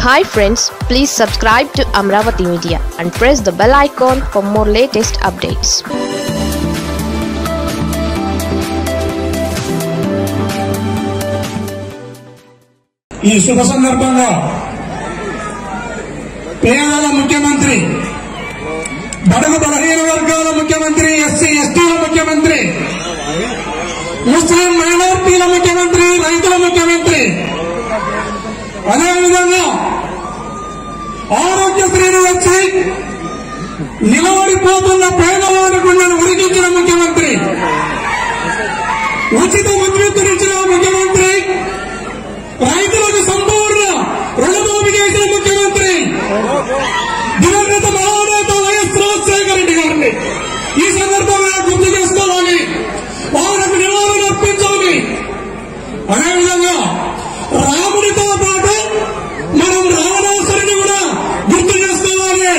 hi friends please subscribe to Amaravati media and press the bell icon for more latest updates ఈ శుభ సందర్భంగా పేదల ముఖ్యమంత్రి బడుగు బలహీన వర్గాల ముఖ్యమంత్రి ఎస్సీ ఎస్టీల ముఖ్యమంత్రి ముస్లిం మైనార్టీల ముఖ్యమంత్రి రైతుల ముఖ్యమంత్రి అదేవిధంగా ఆరోగ్యశ్రీని వచ్చి నిలబడిపోతున్న పేదవాడి గుండెను ఉడికించిన ముఖ్యమంత్రి ఉచిత విద్యుత్తునిచ్చిన ముఖ్యమంత్రి రైతులకు సంపూర్ణ రుణమాఫీ చేసిన ముఖ్యమంత్రి దివంగత మహానేత వైఎస్ రాజశేఖర రెడ్డి గారిని ఈ సందర్భంగా గుర్తు చేసుకోవాలి వారికి నివారణ అర్పించాలి అదేవిధంగా రాముడితో పాటు మనం రావణాసురుని కూడా గుర్తు చేసుకోవాలి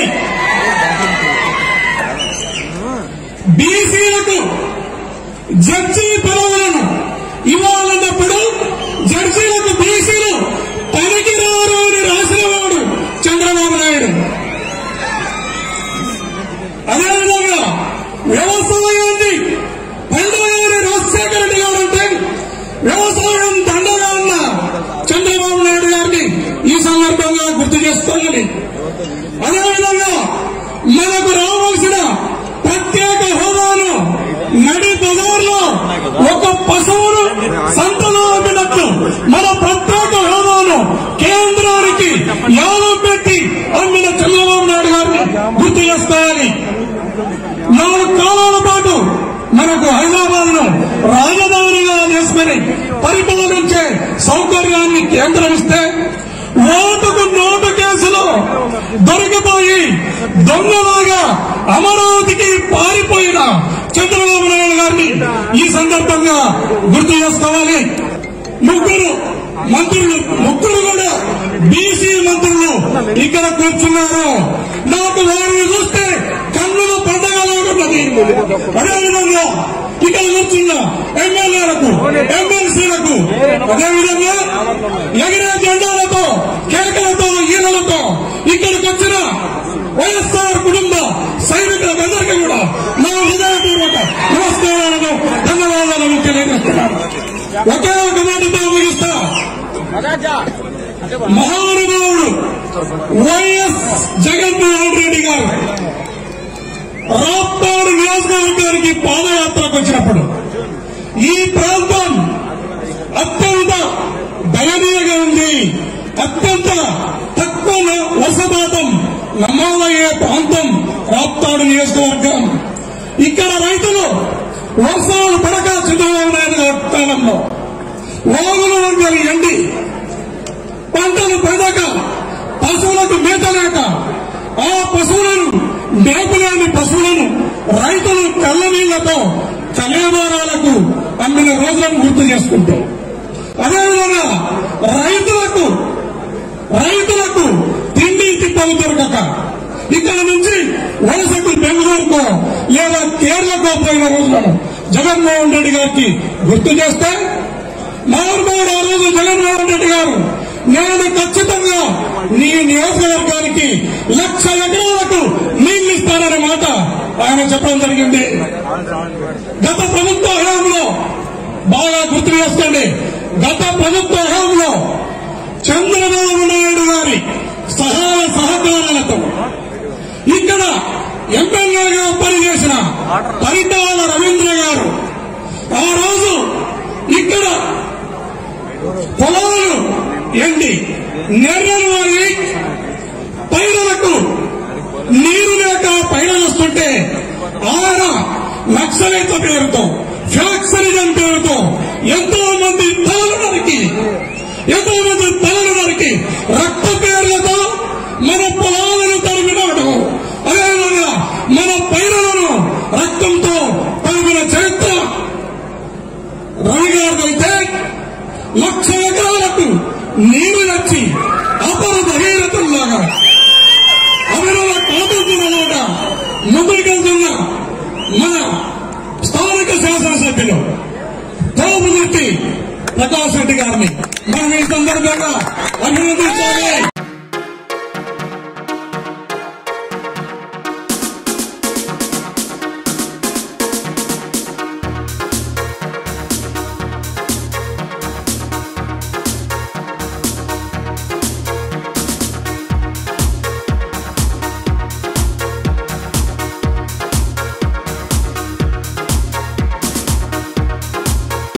బీసీలకు జడ్జి పదవులను ఇవ్వాలన్నప్పుడు జడ్జీలకు బీసీలు పనికి రారు అని రాసినవాడు చంద్రబాబు నాయుడు అదేవిధంగా వ్యవసాయాన్ని పండుగని రాజశేఖర రెడ్డి గారు అంటే వ్యవసాయం దండగా ఉన్న చంద్రబాబు నాయుడు గారిని ఈ సందర్భంగా గుర్తు చేసుకోవాలి అదేవిధంగా మనకు రావాల్సిన ప్రత్యేక హోదాను నడి బజార్లో ఒక పశువును సంతలో అమ్మినట్లు మన ప్రత్యేక హోదాను కేంద్రానికి యానం పెట్టి అమ్మిన చంద్రబాబు నాయుడు గారిని గుర్తు చేసుకోవాలి నాలుగు కాలాల పాటు మనకు హైదరాబాద్ ను రాజధానిగా చేసుకుని పరిపాలించే సౌకర్యాన్ని కేంద్రం ఇస్తే ఓటుకు నోటు కేసులో దొరికిపోయి దొంగలాగా అమరావతికి పారిపోయిన చంద్రబాబు నాయుడు గారిని ఈ సందర్భంగా గుర్తు చేసుకోవాలి ముగ్గురు మంత్రులు ముగ్గురు కూడా బీసీ మంత్రులు ఇక్కడ కూర్చున్నారు నాకు వారిని చూస్తే కన్నుల పండగలాగున్నది అదేవిధంగా ఇక్కడ కూర్చున్న ఎమ్మెల్యేలకు ఎమ్మెల్సీలకు అదేవిధంగా ఎగిరే జెండాలతో కేకలతో ఈలలతో ఇక్కడికి వచ్చిన వైఎస్ఆర్ కుటుంబ సైనికులందరికీ కూడా నా హృదయపూర్వక నమస్కారాలను ధన్యవాదాలను తెలియజేస్తున్నాను ఒకే ఒక మాటతో ముగిస్తా మహానుభావుడు వైఎస్ జగన్మోహన్ రెడ్డి గారు రాప్తాడు నియోజకవర్గానికి పాదయాత్రకు వచ్చినప్పుడు ఈ ప్రాంతం అత్యంత దయనీయంగా ఉంది అత్యంత తక్కువ వర్షపాతం నమోదయ్యే ప్రాంతం రాప్తాడు నియోజకవర్గం ఇక్కడ రైతులు వర్షాలు పడక చంద్రబాబు నాయుడు గారి కాలంలో వాగుల వర్గాలు ఎండి పంటలు పండక పశువులకు మేత లేక ఆ పశువులను మేపలేని పశువులను రైతులు కళ్ళ నీళ్లతో కలేబారాలకు అమ్మిన రోజులను గుర్తు చేసుకుంటాం అదేవిధంగా రైతులకు రైతులకు తిండి తిప్పలు దొరకక ఇక్కడ నుంచి వలసకు బెంగళూరుకో లేదా కేరళకో పోయిన రోజులను జగన్మోహన్ రెడ్డి గారికి గుర్తు చేస్తే మహానుభావుడు ఆ రోజు జగన్మోహన్ రెడ్డి గారు నేను ఖచ్చితంగా నీ నియోజకవర్గానికి లక్ష ఎకరాలకు నీళ్లు ఇస్తాననే మాట ఆయన చెప్పడం జరిగింది గత ప్రభుత్వ హయాంలో బాగా గుర్తు చేసుకోండి గత ప్రభుత్వ హయాంలో చంద్రబాబు నాయుడు గారి సహాయ సహకారాలతో ఇక్కడ ఎమ్మెల్యేగా పనిచేసిన పరిటాల రవీంద్ర గారు ఆ రోజు ఇక్కడ పొలాలు ఎండి నెర్రలు వారి పైరలకు నీరు లేక పైరలు వస్తుంటే ఆయన నక్సలైత పేరుతో ఫ్యాక్సరిజం పేరుతో ఎంతో మంది తలలు నరికి ఎంతో మంది తలలు నరికి రక్త పేర్లతో మన పొలాలను తరిమినాడు అదేవిధంగా మన పైరలను రక్తంతో తరిమిన చరిత్ర రవి గారిదైతే లక్ష ఎకరాలకు నీరు నచ్చి అపర భగీరథుల్లాగా అవిరవ కాపుకున్నలాగా ముందుకెళ్తున్న మన స్థానిక శాసనసభ్యులు తోపుమూర్తి ప్రకాష్ రెడ్డి గారిని మనం ఈ సందర్భంగా అభినందించాలి